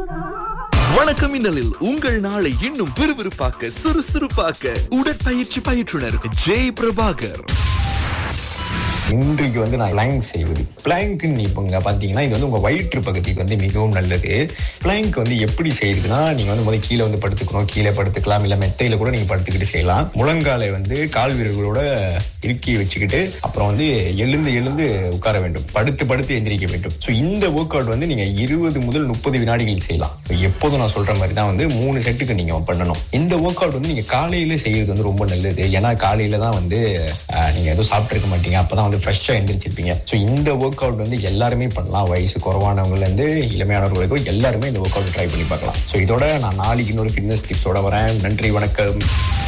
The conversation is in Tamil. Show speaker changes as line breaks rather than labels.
வணக்கம் மின்னலில் உங்கள் நாளை இன்னும் விறுவிறுப்பாக்க சுறுசுறுப்பாக்க உடற்பயிற்சி பயிற்றுனர் ஜெய் பிரபாகர்
இன்றைக்கு வந்து நான் பிளாங்க் செய்வது பிளாங்க் இப்போங்க பார்த்தீங்கன்னா இது வந்து உங்க வயிற்று பகுதிக்கு வந்து மிகவும் நல்லது பிளாங்க் வந்து எப்படி செய்யுதுன்னா நீங்க வந்து முதல்ல கீழே வந்து படுத்துக்கணும் கீழே படுத்துக்கலாம் இல்ல மெத்தையில கூட நீங்க படுத்துக்கிட்டு செய்யலாம் முழங்காலை வந்து கால் வீரர்களோட இறுக்கி வச்சுக்கிட்டு அப்புறம் வந்து எழுந்து எழுந்து உட்கார வேண்டும் படுத்து படுத்து எந்திரிக்க வேண்டும் ஸோ இந்த ஒர்க் அவுட் வந்து நீங்க இருபது முதல் முப்பது வினாடிகள் செய்யலாம் So எப்போதும் நான் சொல்ற மாதிரி தான் வந்து மூணு செட்டுக்கு நீங்க பண்ணணும் இந்த ஒர்க் அவுட் வந்து நீங்க காலையில செய்யறது வந்து ரொம்ப நல்லது ஏன்னா காலையில தான் வந்து ஆஹ், நீங்க எதுவும் சாப்பிட்டு மாட்டீங்க அப்பதான் வந்து ஃப்ரெஷ்ஷா எந்திரிச்சிருப்பீங்க ஸோ இந்த ஒர்க் அவுட் வந்து எல்லாருமே பண்ணலாம் வயசு குறைவானவங்கல இருந்து இளமையானவர்கள் வரைக்கும் எல்லாருமே இந்த ஒர்க் அவுட் ட்ரை பண்ணி பார்க்கலாம் ஸோ இதோட நான் நாளைக்கு இன்னொரு ஃபிட்னஸ் டிப்ஸோட வரேன் நன்றி வணக்கம்